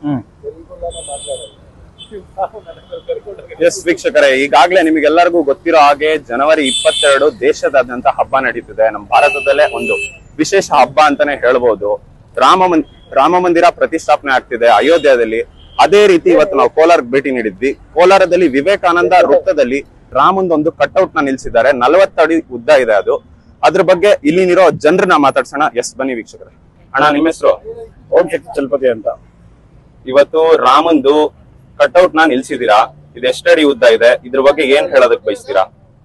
ಹ್ಮ್ S ವೀಕ್ಷಕರೇ ಈಗಾಗಲೇ ನಿಮಗೆಲ್ಲರಿಗೂ ಗೊತ್ತಿರೋ ಹಾಗೆ ಜನವರಿ ಇಪ್ಪತ್ತೆರಡು ದೇಶದಾದ್ಯಂತ ಹಬ್ಬ ನಡೀತಿದೆ ನಮ್ಮ ಭಾರತದಲ್ಲೇ ಒಂದು ವಿಶೇಷ ಹಬ್ಬ ಅಂತಾನೆ ಹೇಳ್ಬೋದು ರಾಮ ಮನ್ ರಾಮ ಮಂದಿರ ಪ್ರತಿಷ್ಠಾಪನೆ ಆಗ್ತಿದೆ ಅಯೋಧ್ಯದಲ್ಲಿ ಅದೇ ರೀತಿ ಇವತ್ತು ನಾವು ಕೋಲಾರ್ಗೆ ಭೇಟಿ ನೀಡಿದ್ವಿ ಕೋಲಾರದಲ್ಲಿ ವಿವೇಕಾನಂದ ವೃತ್ತದಲ್ಲಿ ರಾಮಂದ್ ಒಂದು ಕಟ್ಔಟ್ ನ ನಿಲ್ಸಿದ್ದಾರೆ ನಲವತ್ತಡಿ ಉದ್ದ ಇದೆ ಅದು ಅದ್ರ ಬಗ್ಗೆ ಇಲ್ಲಿನಿರೋ ಜನರನ್ನ ಮಾತಾಡ್ಸೋಣ ಎಸ್ ಬನ್ನಿ ವೀಕ್ಷಕರೇ ಅಣ್ಣ ನಿಮ್ಮ ಹೆಸರು ಓಂ ಶಕ್ತಿ ಚಲಪತಿ ಅಂತ ಇವತ್ತು ರಾಮಂದು ಕಟ್ಔಟ್ ನ ನಿಲ್ಸಿದೀರಾ ಇದು ಎಷ್ಟಡಿ ಉದ್ದ ಇದೆ ಇದ್ರ ಬಗ್ಗೆ ಏನ್ ಹೇಳೋದಕ್ ಬಯಸ್ತೀರಾ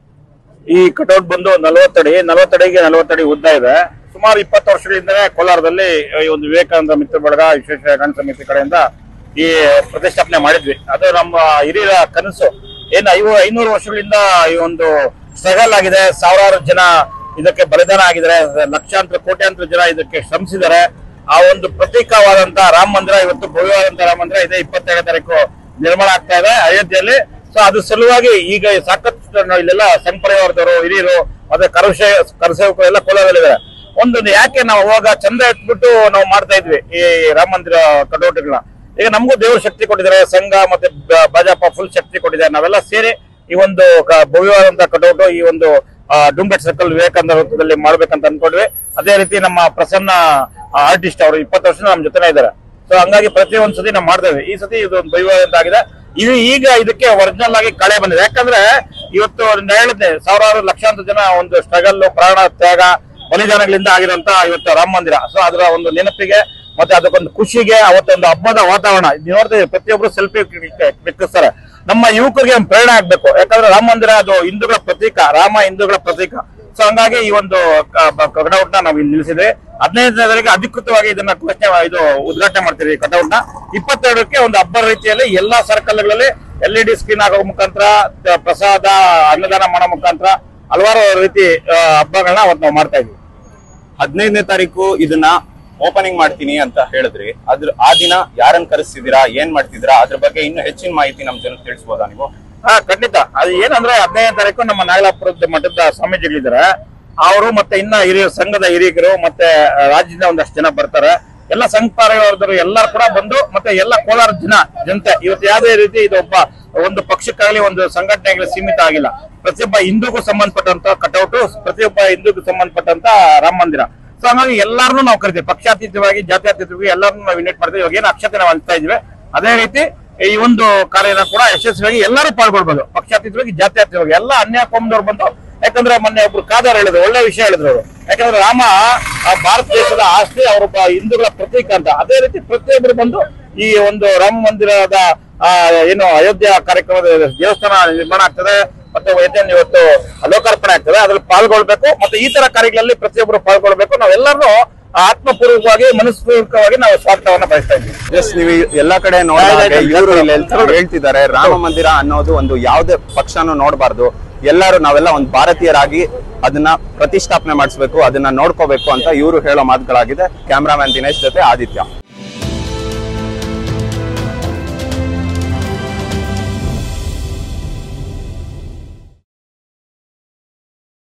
ಈ ಕಟೌಟ್ ಬಂದು ನಲವತ್ತಡಿ ನಲವತ್ತಡಿಗೆ ನಲವತ್ತಡಿ ಉದ್ದ ಇದೆ ಸುಮಾರು ಇಪ್ಪತ್ತು ವರ್ಷಗಳಿಂದಲೇ ಕೋಲಾರದಲ್ಲಿ ಈ ಒಂದು ವಿವೇಕಾನಂದ ಮಿತ್ರ ಬಳಗ ವಿಶೇಷ ಗಣ ಸಮಿತಿ ಕಡೆಯಿಂದ ಈ ಪ್ರತಿಷ್ಠಾಪನೆ ಮಾಡಿದ್ವಿ ಅದು ನಮ್ಮ ಹಿರಿಯರ ಕನಸು ಏನು ಐವ ಐನೂರು ವರ್ಷಗಳಿಂದ ಈ ಒಂದು ಸ್ಟ್ರಗಲ್ ಆಗಿದೆ ಸಾವಿರಾರು ಜನ ಇದಕ್ಕೆ ಬಲಿದಾನ ಆಗಿದ್ದಾರೆ ಲಕ್ಷಾಂತರ ಕೋಟ್ಯಾಂತರ ಜನ ಇದಕ್ಕೆ ಶ್ರಮಿಸಿದ್ದಾರೆ ಆ ಒಂದು ಪ್ರತೀಕವಾದಂತ ರಾಮ ಮಂದಿರ ಇವತ್ತು ಭವ್ಯವಾದಂತ ರಾಮ ಮಂದಿರ ಇದೆ ಇಪ್ಪತ್ತೆರಡನೇ ತಾರೀಕು ನಿರ್ಮಾಣ ಆಗ್ತಾ ಇದೆ ಅಯೋಧ್ಯೆಯಲ್ಲಿ ಸೊ ಅದು ಸಲುವಾಗಿ ಈಗ ಸಾಕಷ್ಟು ನಾವು ಇಲ್ಲೆಲ್ಲ ಸಂಘ ಪರಿವಾರದವರು ಹಿರಿಯರು ಮತ್ತೆ ಕರಸೇ ಕರಸೇವಕರು ಎಲ್ಲ ಕೋಲಾರದಲ್ಲಿದ್ದಾರೆ ಒಂದು ಯಾಕೆ ನಾವು ಅವಾಗ ಚಂದ ಎತ್ಬಿಟ್ಟು ನಾವು ಮಾಡ್ತಾ ಇದ್ವಿ ಈ ರಾಮ ಮಂದಿರ ಕಟೌಟ್ಗಳನ್ನ ಈಗ ನಮಗೂ ದೇವರು ಶಕ್ತಿ ಕೊಟ್ಟಿದ್ದಾರೆ ಸಂಘ ಮತ್ತೆ ಬ- ಭಾಜಪ ಫುಲ್ ಶಕ್ತಿ ಕೊಟ್ಟಿದ್ದಾರೆ ನಾವೆಲ್ಲ ಸೇರಿ ಈ ಒಂದು ಕ- ಭವ್ಯವಾದಂತ ಕಟೌಟ್ ಈ ಒಂದು ಡುಂಬೆಟ್ ಸರ್ಕಲ್ ವಿವೇಕಾನಂದ ವೃತ್ತದಲ್ಲಿ ಮಾಡ್ಬೇಕಂತ ಅನ್ಕೊಂಡ್ವಿ ಅದೇ ರೀತಿ ನಮ್ಮ ಪ್ರಸನ್ನ ಆರ್ಟಿಸ್ಟ್ ಅವರು ಇಪ್ಪತ್ತು ವರ್ಷ ನಮ್ಮ ಜೊತೆನೇ ಇದ್ದಾರೆ ಸೊ ಹಂಗಾಗಿ ಪ್ರತಿ ಒಂದ್ ಸತಿ ನಾವು ಮಾಡ್ತೇವೆ ಈ ಸತಿ ಇದು ಒಂದು ಭವ್ಯವಾದಂತ ಆಗಿದೆ ಇದು ಈಗ ಇದಕ್ಕೆ ಒರಿಜಿನಲ್ ಆಗಿ ಕಳೆ ಬಂದಿದೆ ಯಾಕಂದ್ರೆ ಇವತ್ತು ನಾನು ಹೇಳಿದ್ದೆ ಸಾವಿರಾರು ಲಕ್ಷಾಂತರ ಜನ ಒಂದು ಸ್ಟ್ರಗಲ್ ಪ್ರಾಣ ತ್ಯಾಗ ಬಲಿದಾನಗಳಿಂದ ಆಗಿರೋಂತ ಇವತ್ತು ರಾಮ ಮಂದಿರ ಸೊ ಅದರ ಒಂದು ನೆನಪಿಗೆ ಮತ್ತೆ ಅದಕ್ಕೊಂದು ಖುಷಿಗೆ ಅವತ್ತೊಂದು ಹಬ್ಬದ ವಾತಾವರಣ ಇದು ನೋಡ್ತೀವಿ ಪ್ರತಿಯೊಬ್ರು ಸೆಲ್ಫಿ ಕ್ಲಿಕ್ಕಿಸ್ತಾರೆ ನಮ್ಮ ಯುವಕರಿಗೆ ಒಂದು ಪ್ರೇರಣೆ ಆಗ್ಬೇಕು ಯಾಕಂದ್ರೆ ರಾಮ ಮಂದಿರ ಅದು ಹಿಂದೂಗಳ ಪ್ರತೀಕ ರಾಮ ಹಿಂದೂಗಳ ಪ್ರತೀಕ ಸೊ ಹಂಗಾಗಿ ಈ ಒಂದು ಕಟೌಟ್ ನ ನಾವು ಇಲ್ಲಿ ನಿಲ್ಲಿಸಿದ್ವಿ ಹದಿನೈದನೇ ತಾರೀಕು ಅಧಿಕೃತವಾಗಿ ಇದನ್ನ ಘೋಷಣೆ ಇದು ಉದ್ಘಾಟನೆ ಮಾಡ್ತೀವಿ ಕಟೌಟ್ ನ ಇಪ್ಪತ್ತೆರಡಕ್ಕೆ ಒಂದು ಹಬ್ಬ ರೀತಿಯಲ್ಲಿ ಎಲ್ಲಾ ಸರ್ಕಲ್ಗಳಲ್ಲಿ ಎಲ್ ಇ ಡಿ ಸ್ಕ್ರೀನ್ ಆಗೋ ಮುಖಾಂತರ ತ- ಪ್ರಸಾದ ಅನ್ನದಾನ ಮಾಡೋ ಮುಖಾಂತರ ಹಲವಾರು ರೀತಿ ಆ, ಹಬ್ಬಗಳನ್ನ ಅವತ್ತು ನಾವು ಮಾಡ್ತಾ ಇದ್ವಿ ಹದಿನೈದನೇ ತಾರೀಕು ಇದನ್ನ ಓಪನಿಂಗ್ ಮಾಡ್ತೀನಿ ಅಂತ ಹೇಳಿದ್ರಿ ಅದ್ರ ಆ ದಿನ ಯಾರನ್ನ ಕರೆಸ್ತಿದ್ದೀರಾ ಏನ್ ಮಾಡ್ತಿದ್ದೀರಾ ಅದ್ರ ಬಗ್ಗೆ ಇನ್ನೂ ಹೆಚ್ಚಿನ ಮಾಹಿತಿ ನಮ್ ಜನಕ್ಕೆ ತಿಳಿಸ್ಬೋದಾ ನೀವು ಹಾ ಖಂಡಿತ ಅದು ಏನಂದ್ರೆ ಹದಿನೈದನೇ ತಾರೀಕು ನಮ್ಮ ನಾಗಲಾಪುರದ ಮಠದ ಸ್ವಾಮೀಜಿಗಳಿದ್ದಾರೆ ಅವರು ಮತ್ತೆ ಇನ್ನ ಹಿರಿಯ ಸಂಘದ ಹಿರಿಯರು ಮತ್ತೆ ರಾಜ್ಯದ ಒಂದಷ್ಟು ಜನ ಬರ್ತಾರೆ ಎಲ್ಲ ಸಂಘ ಪರಿವಾರದವರು ಎಲ್ಲರೂ ಕೂಡ ಬಂದು ಮತ್ತೆ ಎಲ್ಲ ಕೋಲಾರ ಜನ ಜನತೆ ಇವತ್ತು ಯಾವುದೇ ರೀತಿ ಇದು ಒಬ್ಬ ಒಂದು ಪಕ್ಷಕ್ಕಾಗಲಿ ಒಂದು ಸಂಘಟನೆಗಳಿಗೆ ಸೀಮಿತ ಆಗಿಲ್ಲ ಪ್ರತಿಯೊಬ್ಬ ಹಿಂದೂಗೂ ಸಂಬಂಧಪಟ್ಟಂತ ಕಟೌಟು ಪ್ರತಿಯೊಬ್ಬ ಹಿಂದೂಗೂ ಸಂಬಂಧಪಟ್ಟಂತ ರಾಮ ಮಂದಿರ ಸೊ ಹಾಗಾಗಿ ಎಲ್ಲಾರನ್ನೂ ನಾವು ಕರಿತೀವಿ ಪಕ್ಷಾತೀತವಾಗಿ ಜಾತ್ಯತೀತವಾಗಿ ಎಲ್ಲರನ್ನೂ ನಾವು ಇನ್ವೈಟ್ ಮಾಡ್ತೀವಿ ಇವಾಗ ಏನು ಅಕ್ಷತೆ ನಾವು ಹಂಚ್ತಾ ಇದ್ವಿ ಅದೇ ರೀತಿ ಈ ಒಂದು ಕಾರ್ಯನ ಕೂಡ ಯಶಸ್ವಿಯಾಗಿ ಎಲ್ಲರೂ ಪಾಲ್ಗೊಳ್ಬಹುದು ಪಕ್ಷಾತೀತವಾಗಿ ಜಾತ್ಯತೀತವಾಗಿ ಎಲ್ಲ ಅನ್ಯ ಕೊಂದವ್ರು ಬಂದು ಯಾಕಂದ್ರೆ ಮೊನ್ನೆ ಒಬ್ರು ಕಾದಾರ್ ಹೇಳಿದ್ರು ಒಳ್ಳೆ ವಿಷಯ ಹೇಳಿದ್ರು ಅವರು ಯಾಕಂದ್ರೆ ರಾಮ ಆ ಭಾರತ ದೇಶದ ಆಸ್ತಿ ಅವರೊಬ್ಬ ಹಿಂದೂಗಳ ಪ್ರತೀಕ ಅಂತ ಅದೇ ರೀತಿ ಪ್ರತಿಯೊಬ್ಬರು ಬಂದು ಈ ಒಂದು ರಾಮ ಮಂದಿರದ ಆ, ಏನು ಅಯೋಧ್ಯ ಕಾರ್ಯಕ್ರಮದ ದೇವಸ್ಥಾನ ನಿರ್ಮಾಣ ಆಗ್ತದೆ ಮತ್ತೆ ಏನೇನು ಇವತ್ತು ಲೋಕಾರ್ಪಣೆ ಆಗ್ತದೆ ಅದ್ರಲ್ಲಿ ಪಾಲ್ಗೊಳ್ಬೇಕು ಮತ್ತೆ ಈ ತರ ಕಾರ್ಯಗಳಲ್ಲಿ ಪ್ರತಿಯೊಬ್ಬರು ಪಾಲ್ಗೊಳ್ಬೇಕು ನಾವೆಲ್ಲರೂ ಆತ್ಮಪೂರ್ವಕವಾಗಿ ಮನಸ್ಪೂರ್ವಕವಾಗಿ ನಾವು ಸ್ವಾಗತವನ್ನ ಬಯಸ್ತಾ ಇದ್ದೀವಿ ಎಸ್ ನೀವು ಎಲ್ಲಾ ಕಡೆ ನೋಡಿದಾಗ ಇವರು ಇಲ್ಲಿ ಹೇಳ್ತಾ- ಹೇಳ್ತಿದ್ದಾರೆ ರಾಮ ಮಂದಿರ ಅನ್ನೋದು ಒಂದು ಯಾವುದೇ ಪಕ್ಷನೂ ನೋಡಬಾರ್ದು ಎಲ್ಲರೂ ನಾವೆಲ್ಲ ಒಂದು ಭಾರತೀಯರಾಗಿ ಅದನ್ನ ಪ್ರತಿಷ್ಠಾಪನೆ ಮಾಡಿಸ್ಬೇಕು ಅದನ್ನ ನೋಡ್ಕೋಬೇಕು ಅಂತ ಇವರು ಹೇಳೋ ಮಾತುಗಳಾಗಿದೆ ಕ್ಯಾಮ್ರಾಮನ್ ದಿನೇಶ್ ಜೊತೆ ಆದಿತ್ಯ